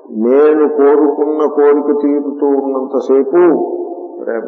నేను కోరుకున్న కోరిక తీరుతూ ఉన్నంతసేపు ప్రేమ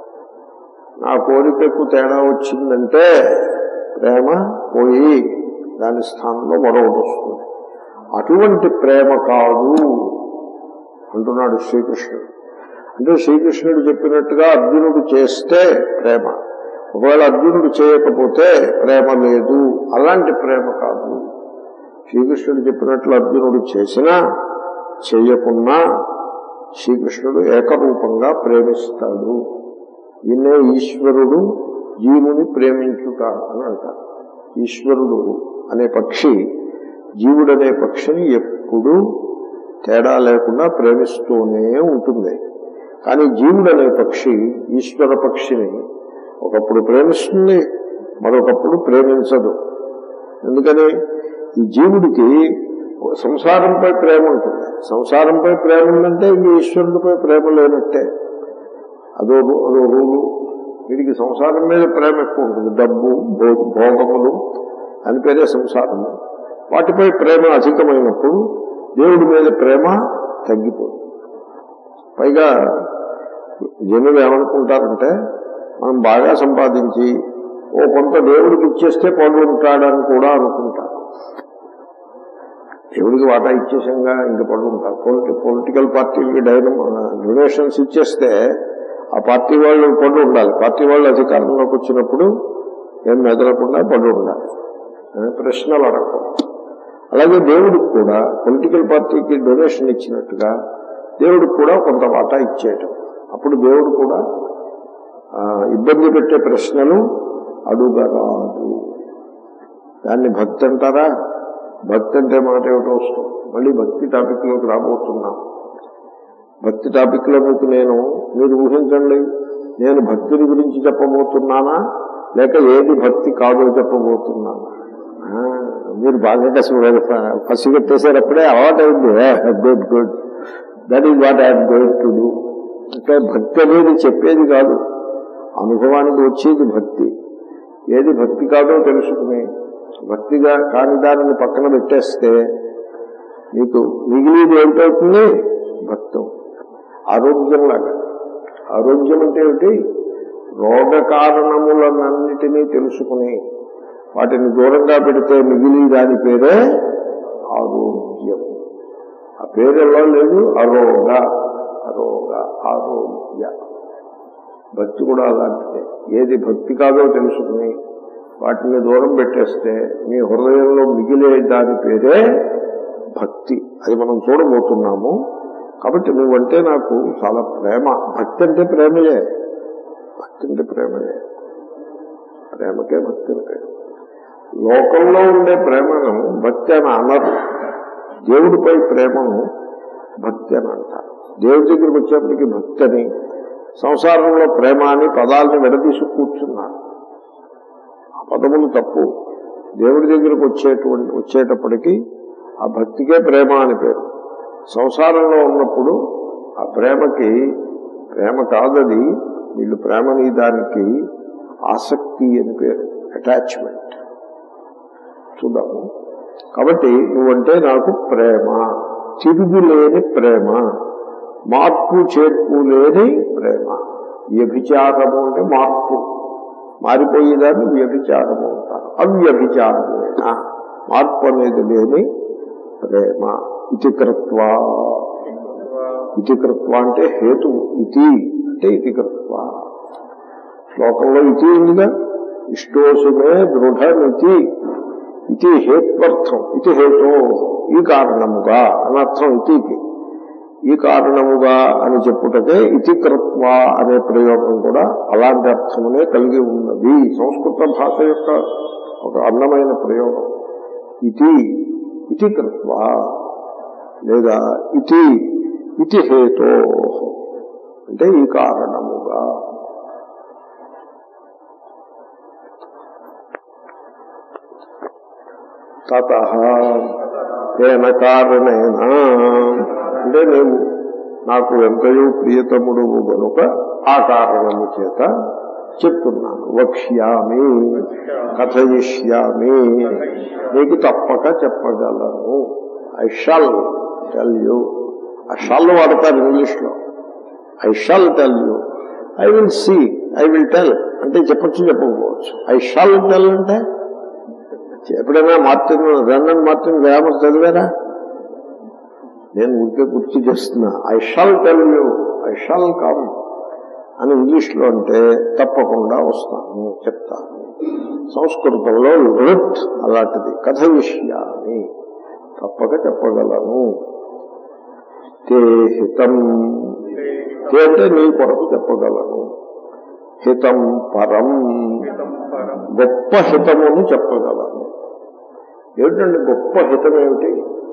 నా కోరికకు తేడా వచ్చిందంటే ప్రేమ పోయి దాని స్థానంలో మరొకటి వస్తుంది అటువంటి ప్రేమ కాదు అంటున్నాడు శ్రీకృష్ణుడు అంటే శ్రీకృష్ణుడు చెప్పినట్టుగా అర్జునుడు చేస్తే ప్రేమ ఒకవేళ అర్జునుడు చేయకపోతే ప్రేమ లేదు అలాంటి ప్రేమ కాదు శ్రీకృష్ణుడు చెప్పినట్లు అర్జునుడు చేసినా చేయకున్నా శ్రీకృష్ణుడు ఏకరూపంగా ప్రేమిస్తాడు ఈయనే ఈశ్వరుడు జీవుని ప్రేమించుట అని అంటారు ఈశ్వరుడు అనే పక్షి జీవుడనే పక్షిని ఎప్పుడూ తేడా లేకుండా ప్రేమిస్తూనే ఉంటుంది కానీ జీవుడు అనే పక్షి ఈశ్వర పక్షిని ఒకప్పుడు ప్రేమిస్తుంది మరొకప్పుడు ప్రేమించదు ఎందుకని ఈ జీవుడికి సంసారంపై ప్రేమ ఉంటుంది సంసారంపై ప్రేమ ఉందంటే ఇంక ఈశ్వరుడిపై ప్రేమ లేనట్టే అదో అదో రూలు వీడికి సంసారం మీద ప్రేమ ఎక్కువ ఉంటుంది డబ్బు భో- భోగములు అని పేరే సంసారము వాటిపై ప్రేమ అధికమైనప్పుడు దేవుడి మీద ప్రేమ తగ్గిపోతుంది పైగా జనులు ఏమనుకుంటారంటే మనం బాగా సంపాదించి ఓ కొంత దేవుడికి ఇచ్చేస్తే పడు ఉంటాడని కూడా అనుకుంటారు దేవుడికి వాటా ఇచ్చేసంగా ఇంక పడు ఉంటారు పొలిటి పొలిటికల్ పార్టీలకి డైనమ్ డొనేషన్స్ ఇచ్చేస్తే ఆ పార్టీ వాళ్ళు పడు ఉండాలి పార్టీ వాళ్ళు అధికారంలోకి వచ్చినప్పుడు ఏం మెదలకుండా పడు ఉండాలి ఆ, ప్రశ్నలు అడగకూడదు అలాగే దేవుడికి కూడా పొలిటికల్ పార్టీకి డొనేషన్ ఇచ్చినట్టుగా దేవుడికి కూడా కొంత వాటా ఇచ్చేయటం అప్పుడు దేవుడు కూడా ఆ, ఇబ్బంది పెట్టే ప్రశ్నలు అడుగరాదు దాన్ని భక్తి అంటారా భక్తి అంటే మాట ఏమిటో వస్తుంది మళ్ళీ భక్తి టాపిక్ లోకి రాబోతున్నాం భక్తి టాపిక్ లో మీకు నేను మీరు ఊహించండి నేను భక్తిని గురించి చెప్పబోతున్నానా లేక ఏది భక్తి కాదో చెప్పబోతున్నానా ఆ, మీరు బాగా కసి పసిగట్టేసేటప్పుడే అలవాటైంది good good that is what I'm going to do అంటే భక్తి అనేది చెప్పేది కాదు అనుభవానికి వచ్చేది భక్తి ఏది భక్తి కాదో తెలుసుకుని భక్తిగా కాని దానిని పక్కన పెట్టేస్తే నీకు మిగిలిది ఏమిటవుతుంది భక్తం ఆరోగ్యంలాగా ఆరోగ్యం అంటే ఏమిటి రోగ కారణములనన్నిటినీ తెలుసుకుని వాటిని దూరంగా పెడితే మిగిలి దాని పేరే ఆరోగ్యం ఆ పేరు ఎలా లేదు అరోగ అరోగ ఆరోగ్య భక్తి కూడా అలాంటిదే ఏది భక్తి కాదో తెలుసుకుని వాటిని దూరం పెట్టేస్తే మీ హృదయంలో మిగిలే దాని పేరే భక్తి అది మనం చూడబోతున్నాము కాబట్టి నువ్వంటే నాకు చాలా ప్రేమ భక్తి అంటే ప్రేమయే భక్తి అంటే ప్రేమయే ప్రేమకే భక్తి అని పేరు లోకంలో ఉండే ప్రేమను భక్తి అని అనరు దేవుడిపై ప్రేమను భక్తి అని అంటారు దేవుడి దగ్గరికి వచ్చేప్పటికి భక్తి అని సంసారంలో ప్రేమ అని పదాలను విడదీసి కూర్చున్నారు ఆ పదములు తప్పు దేవుడి దగ్గరకు వచ్చేటువంటి వచ్చేటప్పటికి ఆ భక్తికే ప్రేమ అని పేరు సంసారంలో ఉన్నప్పుడు ఆ ప్రేమకి ప్రేమ కాదది వీళ్ళు ప్రేమని దానికి ఆసక్తి అని పేరు అటాచ్మెంట్ చూద్దాము కాబట్టి నువ్వంటే నాకు ప్రేమ తిరుగులేని ప్రేమ మార్పు చేర్పు లేని ప్రేమ వ్యభిచారము అంటే మార్పు మారిపోయేదాన్ని వ్యభిచారము అంటారు అవ్యభిచారమేన మార్పు అనేది లేని ప్రేమ ఇతి కృత్వ ఇతి కృత్వ అంటే హేతు ఇతి అంటే ఇతి కృత్వ శ్లోకంలో ఇతి ఉందిగా ఇష్టోసుమే దృఢమితి ఇది హేత్వర్థం ఇది హేతో ఈ కారణముగా అనర్థం ఇతికి ఈ కారణముగా అని చెప్పుటకే ఇతి కృత్వ అనే ప్రయోగం కూడా అలాంటి అర్థమునే కలిగి ఉన్నది సంస్కృత భాష యొక్క ఒక అందమైన ప్రయోగం ఇది ఇతి కృత్వ లేదా ఇతి ఇతి హేతో అంటే ఈ కారణముగా తత తేన కారణేన అంటే నీవు నాకు ఎంతయో ప్రియతముడు గనుక ఆ కారణము చేత చెప్తున్నాను వక్ష్యామి కథయిష్యామి నీకు తప్పక చెప్పగలను ఐ షల్ టెల్ యూ ఆ షాల్ వాడతారు ఇంగ్లీష్లో I shall tell you I will see I will tell అంటే చెప్పచ్చు చెప్పకపోవచ్చు ఐ షాల్ టెల్ అంటే ఎప్పుడైనా మార్టిన్ రన్నన్ మార్టిన్ గ్రామర్ చదివారా నేను ఊరికే గుర్తు చేస్తున్నా I shall tell you I shall come అని ఇంగ్లీష్లో అంటే తప్పకుండా వస్తాను చెప్తాను సంస్కృతంలో లృత్ అలాంటిది కథ విషయాన్ని తప్పక చెప్పగలను తే హితం తే అంటే నీ కొరకు చెప్పగలను హితం పరం గొప్ప హితమును చెప్పగలను ఏమిటండి గొప్ప హితం ఏమిటి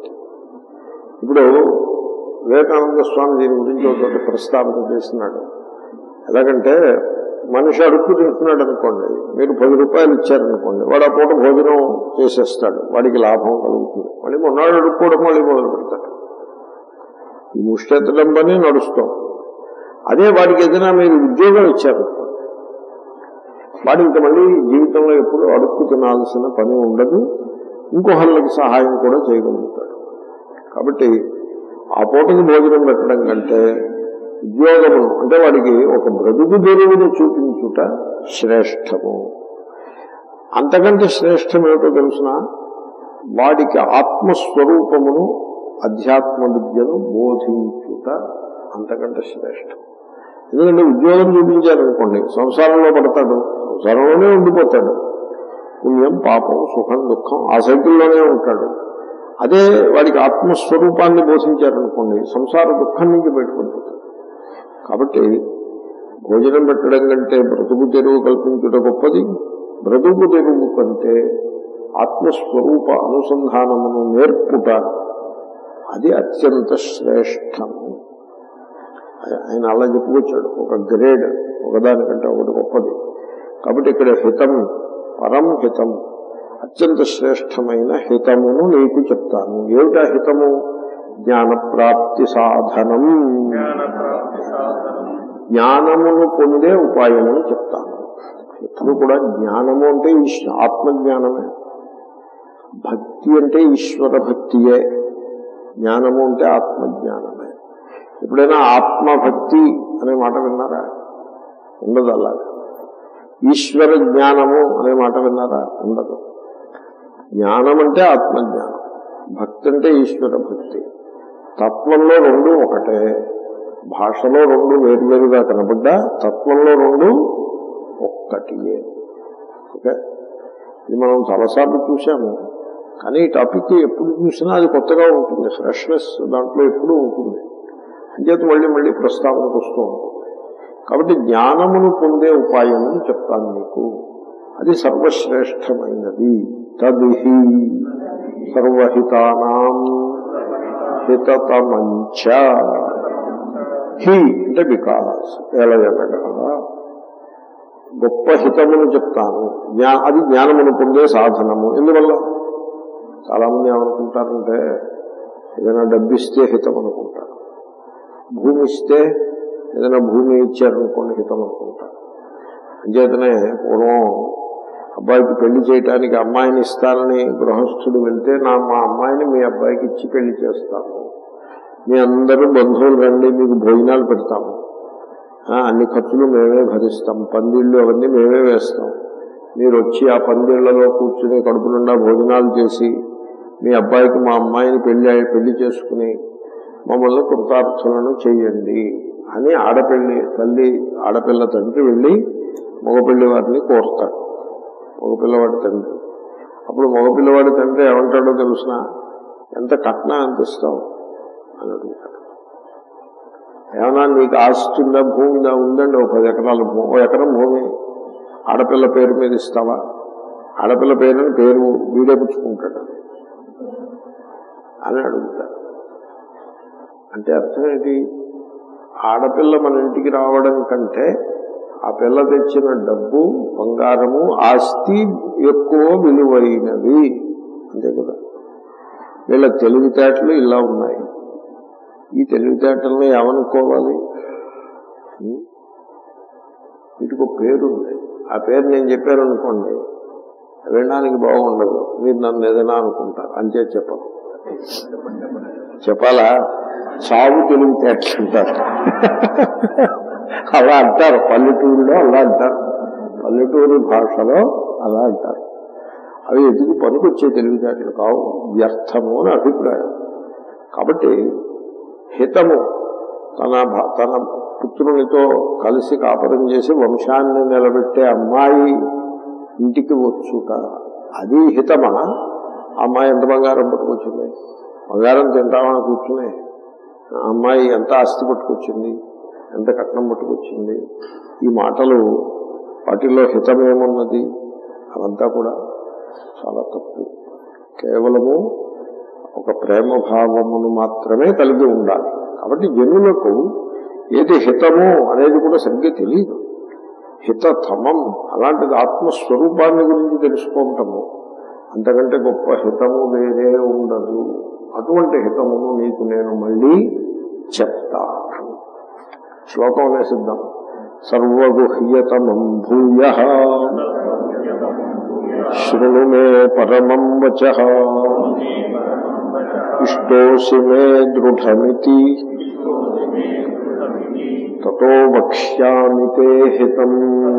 ఇప్పుడు వివేకానంద స్వామి దీని గురించి ఒక ప్రస్తావన చేస్తున్నాడు ఎలాగంటే మనిషి అడుక్కు తింటున్నాడు అనుకోండి మీరు పది రూపాయలు ఇచ్చారనుకోండి వాడు ఆ పూట భోజనం చేసేస్తాడు వాడికి లాభం కలుగుతుంది మళ్ళీ మొన్నాడు అడుక్కోవడం మళ్ళీ మొదలు పెడతాడు ఈ ముష్టెత్తడం పని నడుస్తాం అదే వాడికి ఏదైనా మీరు ఉద్యోగం ఇచ్చారనుకోండి వాడు ఇంక మళ్ళీ జీవితంలో ఎప్పుడు అడుక్కు తినాల్సిన పని ఉండదు ఇంకొకళ్ళకి సహాయం కూడా చేయగలుగుతాడు కాబట్టి ఆ పూటకి భోజనం పెట్టడం కంటే ఉద్యోగము అంటే వాడికి ఒక బ్రతుకు తెరువును చూపించుట శ్రేష్టము అంతకంటే శ్రేష్టం ఏమిటో తెలుసిన వాడికి ఆత్మస్వరూపమును అధ్యాత్మ విద్యను బోధించుట అంతకంటే శ్రేష్టం ఎందుకంటే ఉద్యోగం చూపించారనుకోండి సంసారంలో పడతాడు సంసారంలోనే ఉండిపోతాడు పుణ్యం పాపం సుఖం దుఃఖం ఆ సైకిల్లోనే ఉంటాడు అదే వాడికి ఆత్మస్వరూపాన్ని బోధించారనుకోండి సంసార దుఃఖం నుంచి బయటపడిపోతాడు కాబట్టి భోజనం పెట్టడం కంటే బ్రతుకు తెరువు కల్పించుట గొప్పది బ్రతుకు తెరువు కంటే ఆత్మస్వరూప అనుసంధానమును నేర్పుట అది అత్యంత శ్రేష్టము ఆయన అలా చెప్పుకొచ్చాడు ఒక గ్రేడ్ ఒకదానికంటే ఒకటి గొప్పది కాబట్టి ఇక్కడ హితం పరం హితం అత్యంత శ్రేష్టమైన హితమును నీకు చెప్తాను ఏమిటా హితము జ్ఞానప్రాప్తి సాధనం జ్ఞానమును పొందే ఉపాయమును చెప్తాను ఎప్పుడు కూడా జ్ఞానము అంటే ఈశ్వ- ఆత్మజ్ఞానమే భక్తి అంటే ఈశ్వర భక్తియే జ్ఞానము అంటే ఆత్మజ్ఞానమే ఎప్పుడైనా ఆత్మభక్తి అనే మాట విన్నారా ఉండదు అలాగా ఈశ్వర జ్ఞానము అనే మాట విన్నారా ఉండదు జ్ఞానం అంటే ఆత్మజ్ఞానం భక్తి అంటే ఈశ్వర భక్తి తత్వంలో రెండు ఒకటే భాషలో రెండు వేరువేరుగా కనబడ్డా తత్వంలో రెండు ఒక్కటియే ఓకే ఇది మనం చాలాసార్లు చూసాము కానీ ఈ టాపిక్ ఎప్పుడు చూసినా అది కొత్తగా ఉంటుంది ఫ్రెష్నెస్ దాంట్లో ఎప్పుడూ ఉంటుంది అంచేత మళ్ళీ మళ్ళీ ప్రస్తావనకు వస్తూ ఉంటుంది కాబట్టి జ్ఞానమును పొందే ఉపాయమును చెప్తాను మీకు అది సర్వశ్రేష్టమైనది తదిహి సర్వహితానాం హితతమంచ హి అంటే బికాస్ ఎలయనగా గొప్ప హితమును చెప్తాను జ్ఞా అది జ్ఞానమును పొందే సాధనము ఎందువల్ల చాలా మంది ఏమనుకుంటారంటే ఏదైనా డబ్బిస్తే హితం అనుకుంటారు భూమి ఇస్తే ఏదైనా భూమి ఇచ్చారనుకోండి హితం అనుకుంటారు అంచేతనే పూర్వం అబ్బాయికి పెళ్లి చేయటానికి అమ్మాయిని ఇస్తానని గృహస్థుడు వెళ్తే నా మా అమ్మాయిని మీ అబ్బాయికి ఇచ్చి పెళ్లి చేస్తాను మీ అందరూ బంధువులు రండి మీకు భోజనాలు పెడతాము ఆ, అన్ని ఖర్చులు మేమే భరిస్తాం పందిళ్ళు అవన్నీ మేమే వేస్తాం మీరు వచ్చి ఆ పందిళ్లలో కూర్చుని కడుపు నిండా భోజనాలు చేసి మీ అబ్బాయికి మా అమ్మాయిని పెళ్లి పెళ్లి చేసుకుని మమ్మల్ని కృతార్థులను చేయండి అని ఆడపిల్లి తల్లి ఆడపిల్ల తండ్రి వెళ్ళి మగపిల్లి వారిని కోరుతాడు మగపిల్లవాడి తండ్రి అప్పుడు మగపిల్లవాడి తండ్రి ఏమంటాడో తెలుసిన ఎంత కట్నం ఎంత ఇస్తావు అని అడుగుతాడు ఏమన్నా నీకు ఆస్తి ఉందా భూమి ఉందా ఉందండి ఒక పది ఎకరాల భూమి ఓ ఎకరం భూమి ఆడపిల్ల పేరు మీద ఇస్తావా ఆడపిల్ల పేరుని పేరు వీడే పుచ్చుకుంటాడు అని అడుగుతాడు అంటే అర్థం ఏంటి ఆడపిల్ల మన ఇంటికి రావడం కంటే ఆ పిల్ల తెచ్చిన డబ్బు బంగారము ఆస్తి ఎక్కువ విలువైనవి అంతే కదా వీళ్ళ తెలివితేటలు ఇలా ఉన్నాయి ఈ తెలివితేటలను ఏమనుకోవాలి ఉం? వీటికి ఒక పేరు ఉంది ఆ పేరు నేను చెప్పాను అనుకోండి వినడానికి బాగుండదు మీరు నన్ను ఏదైనా అనుకుంటారు అంతే చెప్పను చెప్పాలా చావు తెలివితేటలు అంటారు అలా అంటారు పల్లెటూరులో అలా అంటారు పల్లెటూరు భాషలో అలా అంటారు అవి ఎందుకు పనికొచ్చే తెలివితేటలు కావు వ్యర్థము అని అభిప్రాయం కాబట్టి హితము తన భ- తన పుత్రునితో కలిసి కాపురం చేసి వంశాన్ని నిలబెట్టే అమ్మాయి ఇంటికి వచ్చుట అది హితమా ఆ అమ్మాయి ఎంత బంగారం పట్టుకొచ్చింది బంగారం తింటామని కూర్చుని ఆ అమ్మాయి ఎంత ఆస్తి పట్టుకొచ్చింది ఎంత కట్నం పట్టుకొచ్చింది ఈ మాటలు వాటిలో హితమేమున్నది అవంతా కూడా చాలా తప్పు కేవలము ఒక ప్రేమ భావమును మాత్రమే కలిగి ఉండాలి కాబట్టి జనులకు ఏది హితము అనేది కూడా సరిగ్గా తెలియదు హితతమం అలాంటిది ఆత్మస్వరూపాన్ని గురించి తెలుసుకుంటాము అంతకంటే గొప్ప హితము వేరే ఉండదు అటువంటి హితమును నీకు నేను మళ్ళీ చెప్తాను శ్లోకం వేసిద్దాం సర్వగుహ్యతమం భూయ శృణు మే పరమం వచ ఇష్టోసి మే దృఢమితి తతో వక్ష్యామి తే హితం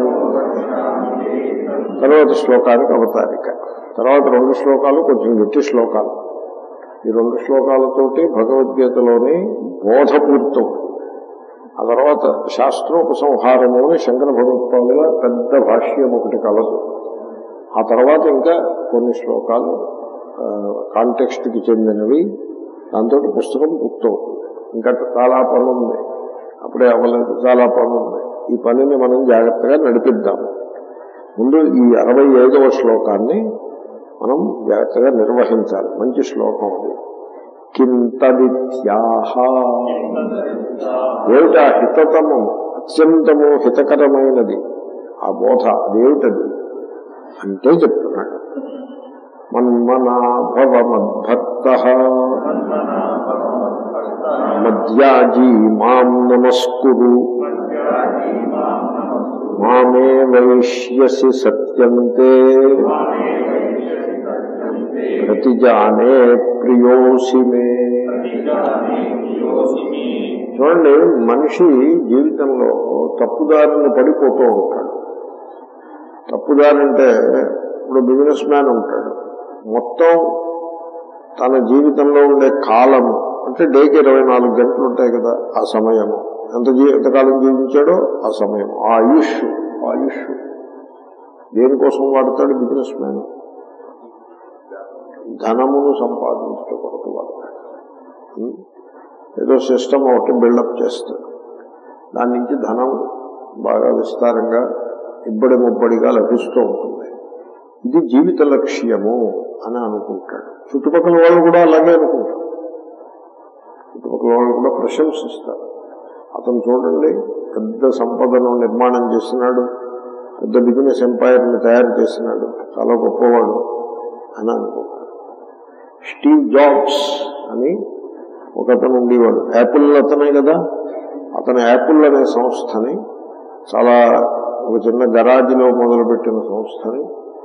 తర్వాత శ్లోకానికి అవతారిక తర్వాత రెండు శ్లోకాలు కొంచెం గట్టి శ్లోకాలు ఈ రెండు శ్లోకాలతోటి భగవద్గీతలోని బోధ పూర్తవుతుంది ఆ తర్వాత శాస్త్రోపసంహారము అని శంకర భగవత్పాదుల పెద్ద భాష్యం ఒకటి కలదు ఆ తర్వాత ఇంకా కొన్ని శ్లోకాలు కాంటెక్స్ట్ కి చెందినవి దాంతో పుస్తకం పూర్తవుతుంది ఇంకా చాలా పని ఉంది అప్పుడే అవ్వలేదు చాలా పని ఉంది ఈ పనిని మనం జాగ్రత్తగా నడిపిద్దాం ముందు ఈ అరవై ఐదవ శ్లోకాన్ని మనం జాగ్రత్తగా నిర్వహించాలి మంచి శ్లోకం అది కింతదిత్యాహ ఏమిటా హితతమము అత్యంతము హితకరమైనది ఆ బోధ అదేమిటది అంటే చెప్తున్నాడు మన్మనాభవ మద్భక్త మధ్యాజీ మాం నమస్కురు మామే వైష్యసి సత్యంతే ప్రతిజానే ప్రియోసి మే చూడండి మనిషి జీవితంలో తప్పుదారిని పడిపోతూ ఉంటాడు తప్పుదారంటే ఇప్పుడు బిజినెస్ మ్యాన్ ఉంటాడు మొత్తం తన జీవితంలో ఉండే కాలము అంటే డేకి ఇరవై నాలుగు గంటలు ఉంటాయి కదా ఆ సమయము ఎంత జీ ఎంతకాలం జీవించాడో ఆ సమయం ఆ ఆయుష్ ఆయుష్ దేనికోసం వాడతాడు బిజినెస్ మ్యాన్ ధనమును సంపాదించడం కొరకు వాడతాడు ఉం? ఏదో సిస్టమ్ ఒకటి బిల్డప్ చేస్తాడు దాని నుంచి ధనం బాగా విస్తారంగా ఇబ్బడి ముబ్బడిగా లభిస్తూ ఉంటుంది ఇది జీవిత లక్ష్యము అని అనుకుంటాడు చుట్టుపక్కల వాళ్ళు కూడా అలాగే అనుకుంటారు చుట్టుపక్కల వాళ్ళు కూడా ప్రశంసిస్తారు అతను చూడండి పెద్ద సంపదను నిర్మాణం చేసినాడు పెద్ద బిజినెస్ ఎంపైర్ని తయారు చేసినాడు చాలా గొప్పవాడు అని అనుకుంటాడు స్టీవ్ జాబ్స్ అని ఒక అతను ఉండేవాడు యాపిల్ అతనే కదా అతను యాపిల్ అనే సంస్థని చాలా ఒక చిన్న గరాజీలో మొదలుపెట్టిన సంస్థని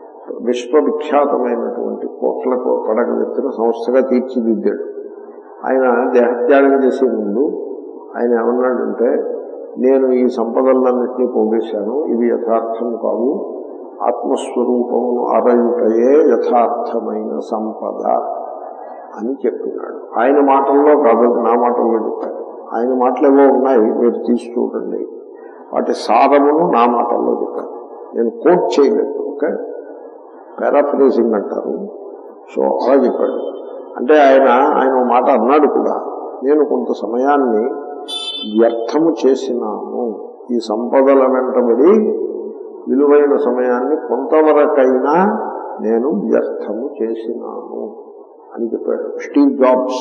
విశ్వవిఖ్యాతమైనటువంటి కోట్లకు పడగలెత్తిన సంస్థగా తీర్చిదిద్దాడు ఆయన దేహత్యాగం చేసే ముందు ఆయన ఏమన్నాడంటే నేను ఈ సంపదలన్నింటినీ పోగేశాను ఇవి యథార్థం కావు ఆత్మస్వరూపము ఆరయుటయే యథార్థమైన సంపద అని చెప్పినాడు ఆయన మాటల్లో కాదు నా మాటల్లో చెప్పాను ఆయన మాటలు ఏవో ఉన్నాయి మీరు తీసి చూడండి వాటి సారమును నా మాటల్లో చెప్పాను నేను కోట్ చేయలేదు ఓకే పారాఫ్రేజింగ్ అంటారు సో అలా చెప్పాడు అంటే ఆయన ఆయన ఓ మాట అన్నాడు కూడా నేను కొంత సమయాన్ని వ్యర్థము చేసినాను ఈ సంపదల వెంటబడి విలువైన సమయాన్ని కొంతవరకైనా నేను వ్యర్థము చేసినాను అని చెప్పాడు స్టీవ్ జాబ్స్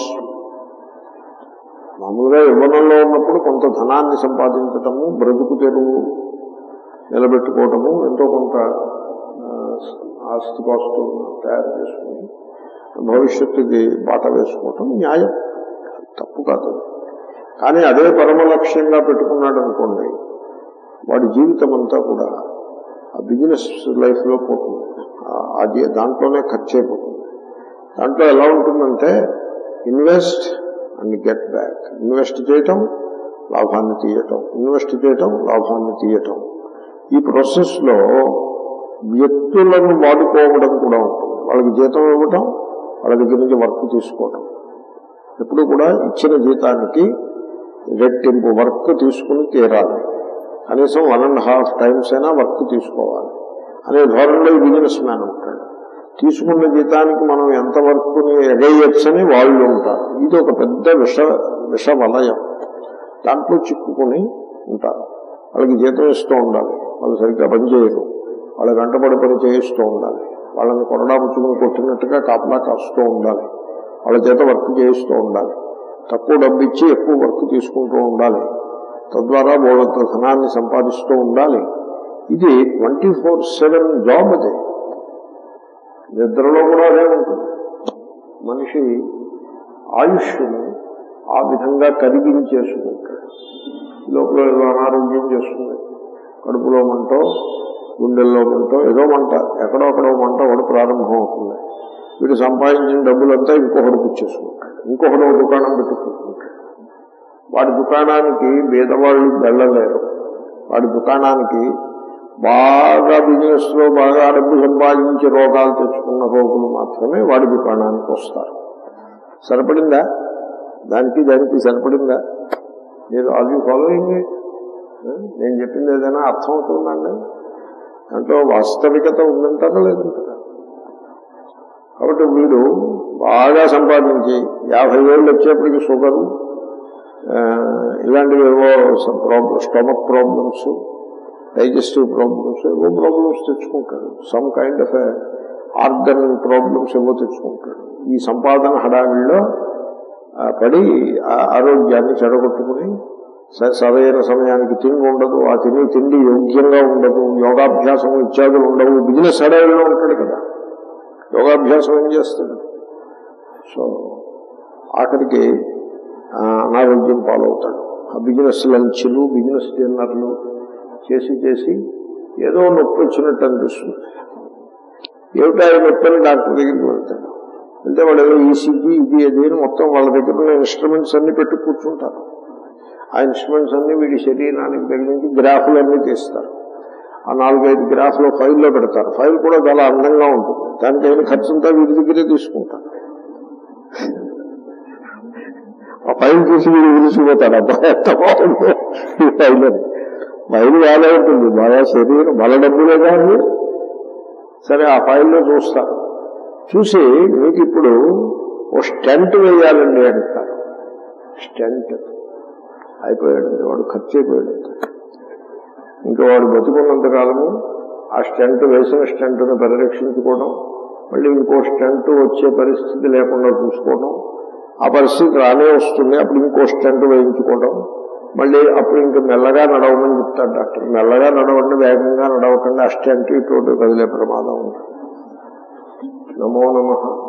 మామూలుగా యవ్వనంలో ఉన్నప్పుడు కొంత ధనాన్ని సంపాదించటము బ్రతుకు తెరువు నిలబెట్టుకోవటము ఎంతో కొంత ఆ, ఆస్తిపాస్తులను తయారు చేసుకుని భవిష్యత్తుకి బాట వేసుకోవటం న్యాయం తప్పు కాదు అది. కానీ అదే పరమ లక్ష్యంగా పెట్టుకున్నాడు అనుకోండి వాడి జీవితం అంతా కూడా ఆ బిజినెస్ లైఫ్లో పోతుంది ఆ- అది దాంట్లోనే ఖర్చు అయిపోతుంది దాంట్లో ఎలా ఉంటుందంటే invest and get back invest చేయటం లాభాన్ని తీయటం ఇన్వెస్ట్ చేయటం లాభాన్ని తీయటం ఈ ప్రాసెస్లో వ్యక్తులను వాడుకోవడం కూడా ఉంటుంది వాళ్ళకి జీతం ఇవ్వటం వాళ్ళ దగ్గర నుంచి వర్క్ తీసుకోవటం ఎప్పుడు కూడా ఇచ్చిన జీతానికి రెట్టింపు వర్క్ తీసుకుని తీరాలి కనీసం వన్ అండ్ హాఫ్ టైమ్స్ అయినా వర్క్ తీసుకోవాలి అనే ధోరణిలో బిజినెస్ మ్యాన్ ఉంటాడు తీసుకున్న జీతానికి మనం ఎంత వర్క్ని ఎగయ్యొచ్చని వాళ్ళు ఉంటారు ఇది ఒక పెద్ద విష విష వలయం దాంట్లో చిక్కుకుని ఉంటారు వాళ్ళకి జీతం ఇస్తూ ఉండాలి వాళ్ళు సరిగ్గా పనిచేయరు వాళ్ళ వెంటబడి పని చేయిస్తూ ఉండాలి వాళ్ళని కొరడా పుచ్చుకుని కొట్టినట్టుగా కాపలా కాస్తూ ఉండాలి వాళ్ళ చేత వర్క్ చేయిస్తూ ఉండాలి తక్కువ డబ్బు ఇచ్చి ఎక్కువ వర్క్ తీసుకుంటూ ఉండాలి తద్వారా వాళ్ళ ధనాన్ని సంపాదిస్తూ ఉండాలి ఇది ట్వంటీ ఫోర్ సెవెన్ జాబ్ అది నిద్రలో కూడా అదే ఉంటుంది మనిషి ఆయుష్ను ఆ విధంగా కరిగించేసుకుంటాడు లోపల ఏదో అనారోగ్యం చేస్తుంది కడుపులో మంటో గుండెల్లో మంటో ఏదో మంట ఎక్కడో అక్కడో మంట ఒకటి ప్రారంభం అవుతుంది వీడు సంపాదించిన డబ్బులంతా ఇంకొకటి పుచ్చేసుకుంటాడు ఇంకొకటి దుకాణం పెట్టుకుంటుంటాడు వాడి దుకాణానికి బీదవాళ్ళు వెళ్ళలేరు వాడి దుకాణానికి బాగా బిజినెస్ లో బాగా డబ్బు సంపాదించి రోగాలు తెచ్చుకున్న రోగులు మాత్రమే వాడి దుకాణానికి వస్తారు సరిపడిందా దానికి దానికి సరిపడిందా మీరు ఆర్ యూ ఫాలోయింగ్ నేను చెప్పింది ఏదైనా అర్థం అవుతుందండి దాంట్లో వాస్తవికత ఉందంటారా లేదంటారా కాబట్టి వీడు బాగా సంపాదించి యాభై ఏళ్ళు వచ్చేప్పటికి షుగరు ఆ, ఇలాంటివి ఏవో problem stomach problems digestive problems ఏవో ప్రాబ్లమ్స్ తెచ్చుకుంటాడు some kind of organ problems ఏవో తెచ్చుకుంటాడు ఈ సంపాదన హడావిడిలో ఆ, పడి ఆ ఆరోగ్యాన్ని చెడగొట్టుకుని స- సరైన సమయానికి తిండి ఉండదు ఆ తిని తిండి యోగ్యంగా ఉండదు యోగాభ్యాసం ఇత్యాదులు ఉండవు బిజినెస్ హడావిడిలో ఉంటాడు కదా యోగాభ్యాసం ఏం చేస్తాడు సో ఆఖరికి ఆ, అనారోగ్యం పాలవుతాడు ఆ బిజినెస్ లంచ్లు బిజినెస్ డిన్నర్లు చేసి చేసి ఏదో నొప్పి వచ్చినట్టు అనిపిస్తుంది ఏమిటా ఈ నొప్పి అని డాక్టర్ దగ్గరికి వెళ్తాడు వెళ్తే వాళ్ళు ఏదో ఈసీజీ ఇది అది అని మొత్తం వాళ్ళ దగ్గర ఉన్న ఇన్స్ట్రుమెంట్స్ అన్ని పెట్టి కూర్చుంటారు ఆ ఇన్స్ట్రుమెంట్స్ అన్ని వీడి శరీరానికి తగిలించి గ్రాఫ్లు అన్ని తీస్తారు ఆ నాలుగైదు గ్రాఫ్లో ఫైల్లో పెడతారు ఫైల్ కూడా చాలా అందంగా ఉంటుంది దానికి అయిన ఖర్చంతా వీడి దగ్గరే తీసుకుంటారు ఆ ఫైల్ చూసి వీడు విరిసిపోతాడు అబ్బా ఎంత బాగుందో ఈ ఫైల్ అని ఫైల్ బాగా ఉంటుంది బాగా శరీరం బల డబ్బులే కానీ సరే ఆ ఫైల్లో చూస్తారు చూసి మీకు ఇప్పుడు ఓ స్టెంట్ వేయాలండి అంటారు స్టెంట్ అయిపోయాడు వాడు ఖర్చు అయిపోయాడు ఇంకా వాడు బతుకున్నంత కాలము ఆ స్టెంట్ వేసిన స్టెంట్ను పరిరక్షించుకోవడం మళ్ళీ ఇంకో స్టెంట్ వచ్చే పరిస్థితి లేకుండా చూసుకోవడం ఆ పరిస్థితి రానే వస్తుంది అప్పుడు ఇంకో స్టెంట్ వేయించుకోవడం మళ్ళీ అప్పుడు ఇంకా మెల్లగా నడవమని చెప్తాడు డాక్టర్ మెల్లగా నడవండి వేగంగా నడవకండి ఆ స్టెంట్ ఇటువంటి కదిలే ప్రమాదం ఉంది నమో నమ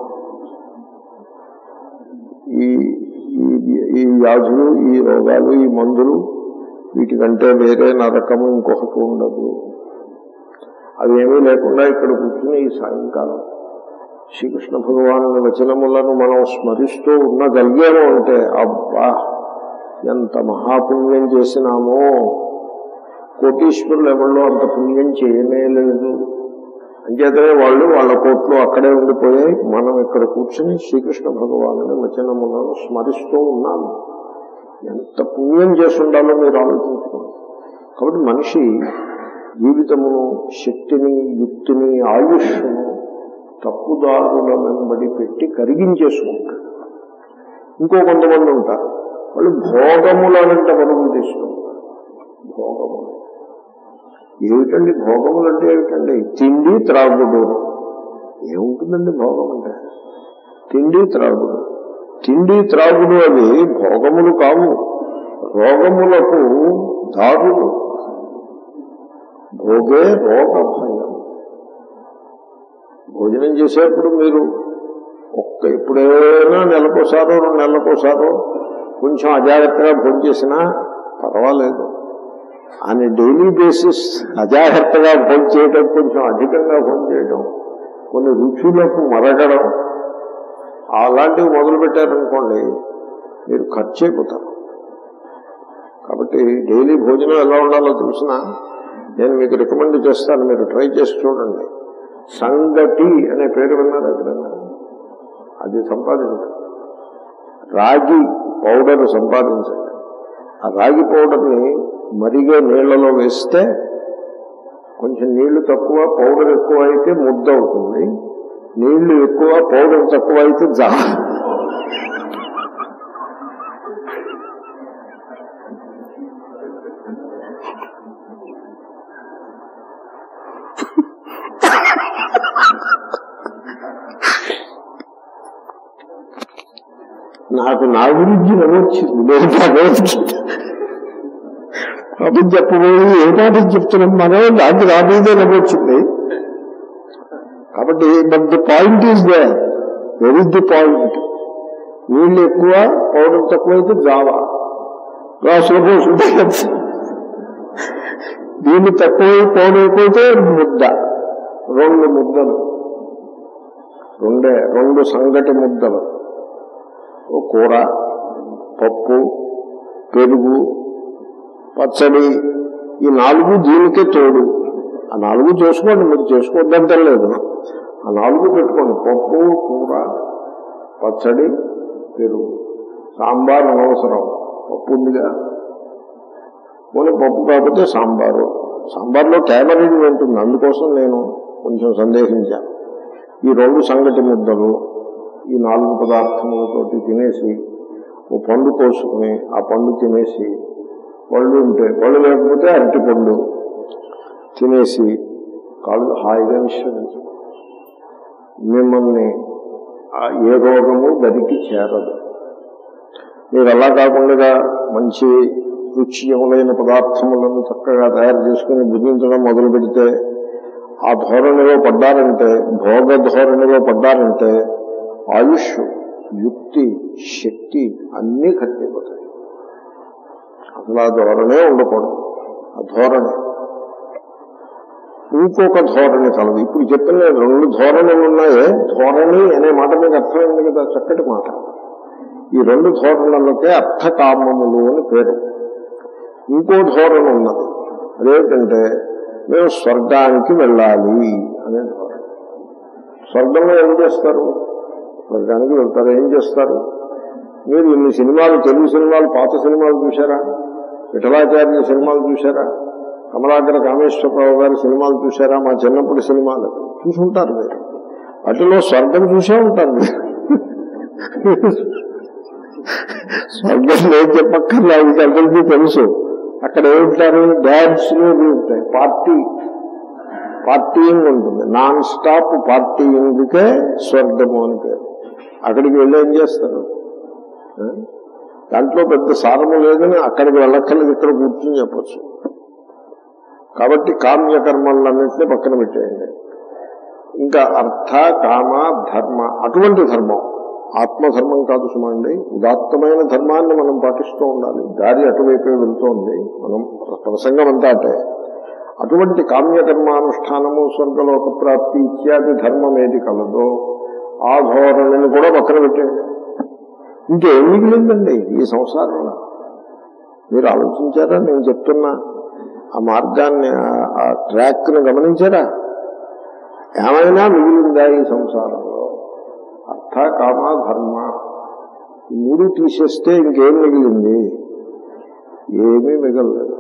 ఈ ఈ- ఈ వ్యాధులు ఈ రోగాలు ఈ మందులు వీటికంటే వేరే నరకము ఇంకొకటి ఉండదు అవేమీ లేకుండా ఇక్కడ కూర్చుని ఈ సాయంకాలం శ్రీకృష్ణ భగవాను వచనములను మనం స్మరిస్తూ ఉండగలిగాము అంటే అబ్బా ఎంత మహాపుణ్యం చేసినామో కోటీశ్వరులు ఎవరిలో అంత పుణ్యం చేయనే లేదు అంచేతనే వాళ్ళు వాళ్ళ కోట్లు అక్కడే ఉండిపోయాయి మనం ఇక్కడ కూర్చుని శ్రీకృష్ణ భగవాను వచనములను స్మరిస్తూ ఉన్నాము ఎంత పుణ్యం చేసి ఉండాలో మీరు ఆలోచించుకోండి కాబట్టి మనిషి జీవితమును శక్తిని యుక్తిని ఆయుష్ను తప్పుదారుల వెంబడి పెట్టి కరిగించేసుకుంటాడు ఇంకో కొంతమంది ఉంటారు వాళ్ళు భోగములనంట పరుగులు తీసుకుంటారు భోగములు ఏమిటండి భోగములు అంటే ఏమిటండి తిండి త్రాగుడు ఏముంటుందండి భోగం అంటే తిండి త్రాగుడు తిండి త్రాగుడు అవి భోగములు కావు రోగములకు దారులు భోగే రోగ భయం భోజనం చేసేప్పుడు మీరు ఒక్క ఎప్పుడైనా నెలకోసారో రెండు నెలలకోసారో కొంచెం అజాగ్రత్తగా భోజనం చేసినా పర్వాలేదు అని డైలీ బేసిస్ అజాగ్రత్తగా భోజనం చేయడం కొంచెం అధికంగా భోజనం చేయడం కొన్ని రుచులకు మరగడం అలాంటివి మొదలు పెట్టారనుకోండి మీరు ఖర్చు అయిపోతారు కాబట్టి డైలీ భోజనం ఎలా ఉండాలో తెలిసిన నేను మీకు రికమెండ్ చేస్తాను మీరు ట్రై చేసి చూడండి సంగటి అనే పేరు విన్నారు ఎక్కడైనా అది సంపాదించండి రాగి పౌడర్ సంపాదించండి ఆ రాగి పౌడర్ని మరిగే నీళ్లలో వేస్తే కొంచెం నీళ్లు తక్కువ పౌడర్ ఎక్కువ అయితే ముద్ద అవుతుంది నీళ్లు ఎక్కువ పౌడర్ తక్కువ అయితే జా నాకు నా గురించి నవ్వొచ్చింది నేను భగవద్గీత పాఠం చెప్పబోయి ఏ పాఠం చెప్తున్నాం మనం నాకు నా మీదే నవ్వొచ్చింది కాబట్టి but the point is they very the point నీళ్ళు ఎక్కువ పౌడర్ తక్కువైతే జావా గ్లాసులో పోసుకుంటే దీన్ని తక్కువ పౌడర్ ఎక్కువైతే ముద్ద రెండు ముద్దలు రెండే రెండు సంగటి ముద్దలు ఓ కూర పప్పు పెరుగు పచ్చడి ఈ నాలుగు దీనికే తోడు ఆ నాలుగు చేసుకోండి మీరు చేసుకోవద్దంటే లేదు ఆ నాలుగు పెట్టుకోండి పప్పు కూర పచ్చడి పెరుగు సాంబార్ అనవసరం పప్పు ఉందిగా పోనీ పప్పు కాకపోతే సాంబారు సాంబార్లో క్యాబరేజ్ ఉంటుంది అందుకోసం నేను కొంచెం సందేహించాను ఈ రెండు సంగటి ముద్దలు ఈ నాలుగు పదార్థములతోటి తినేసి ఓ పండు కోసుకుని ఆ పండు తినేసి పళ్ళు ఉంటే పళ్ళు లేకపోతే అరటి పండు తినేసి కాళ్ళు హాయిగా విశ్రమించు మిమ్మల్ని ఆ ఏ రోగము గదికి చేరదు మీరు అలా కాకుండా మంచి రుచియములైన పదార్థములను చక్కగా తయారు చేసుకుని భుజించడం మొదలు పెడితే ఆ ధోరణిలో పడ్డారంటే భోగ ధోరణిలో పడ్డారంటే ఆయుష్ యుక్తి శక్తి అన్నీ కట్టిపోతాయి అసలు ఆ ధోరణే ఉండకూడదు ఆ ధోరణి ఇంకొక ధోరణి కలదు ఇప్పుడు చెప్పిన రెండు ధోరణులు ఉన్నాయే ధోరణి అనే మాట మీకు అర్థమైంది కదా చక్కటి మాట ఈ రెండు ధోరణులకే అర్థకామములు అని పేరు ఇంకో ధోరణి ఉన్నది అదేమిటంటే మేము స్వర్గానికి వెళ్ళాలి అనే ధోరణి స్వర్గంలో ఏం చేస్తారు స్వర్గానికి వెళ్తారు ఏం చేస్తారు మీరు ఇన్ని సినిమాలు తెలుగు సినిమాలు పాత సినిమాలు చూశారా విఠలాచార్య సినిమాలు చూశారా కమలాకర కామేశ్వరరావు గారి సినిమాలు చూశారా మా చిన్నప్పటి సినిమాలు చూసుంటారు మీరు వాటిలో స్వర్గం చూసే ఉంటారు మీరు స్వర్గం లేదు చెప్పక్కర్లా ఇది అందరికీ తెలుసు అక్కడ ఏమిటారు డాన్స్ ఉంటాయి పార్టీ పార్టీయింగ్ ఉంటుంది నాన్ స్టాప్ పార్టీయింగ్కే స్వర్గము అని పేరు అక్కడికి వెళ్ళి ఏం చేస్తారు ఆ? దాంట్లో పెద్ద సారము లేదని అక్కడికి వెళ్ళక్కర్లేదు ఇక్కడ కూర్చుని చెప్పచ్చు కాబట్టి కామ్యకర్మలన్నింటినీ పక్కన పెట్టేయండి ఇంకా అర్థ కామ ధర్మ అటువంటి ధర్మం ఆత్మధర్మం కాదు సుమండి ఉదాత్తమైన ధర్మాన్ని మనం పాటిస్తూ ఉండాలి దారి అటువైపే వెళ్తోంది మనం ప్రసంగం అంతా అంటే అటువంటి కామ్యకర్మానుష్ఠానము స్వర్గలోక ప్రాప్తి ఇత్యాది ధర్మం ఏది కలదో ఆ ధోరణిని కూడా పక్కన పెట్టండి ఇంకేం మిగిలిందండి ఈ సంసారంలో మీరు ఆలోచించారా నేను చెప్తున్నా ఆ మార్గాన్ని ఆ- ఆ ట్రాక్ ను గమనించారా ఏమైనా మిగిలిందా ఈ సంసారంలో అర్థ కామ ధర్మ ఈ మూడు తీసేస్తే ఇంకేం మిగిలింది ఏమీ మిగలలేదు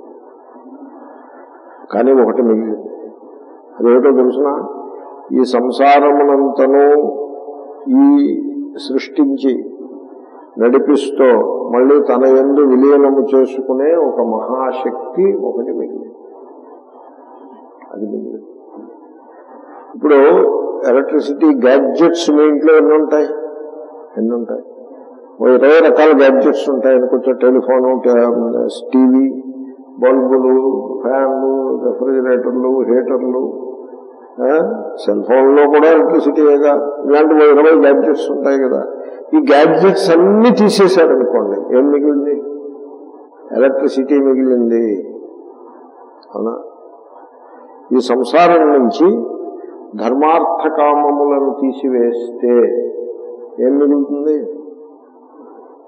కానీ ఒకటి మిగిలింది అదేమిటో తెలుసిన ఈ సంసారమునంతను ఈ సృష్టించి నడిపిస్తూ మళ్ళీ తన ఎందు విలీనము చేసుకునే ఒక మహాశక్తి ఒకటి మిగిలింది అది మిగిలింది ఇప్పుడు ఎలక్ట్రిసిటీ గ్యాడ్జెట్స్ మీ ఇంట్లో ఎన్ని ఉంటాయి ఎన్ని ఉంటాయి ఓ ఇరవై రకాల గ్యాడ్జెట్స్ ఉంటాయి అనుకుంటే టెలిఫోను టీవీ బల్బులు ఫ్యాన్లు రెఫ్రిజిరేటర్లు హీటర్లు సెల్ ఫోన్లో కూడా ఎలక్ట్రిసిటీగా ఇలాంటి ఓ ఇరవై గ్యాడ్జెట్స్ ఉంటాయి కదా ఈ గ్యాడ్జెట్స్ అన్ని తీసేశారు అనుకోండి ఏం మిగిలింది ఎలక్ట్రిసిటీ మిగిలింది అవునా ఈ సంసారం నుంచి ధర్మార్థ కామములను తీసివేస్తే ఏం మిగులుతుంది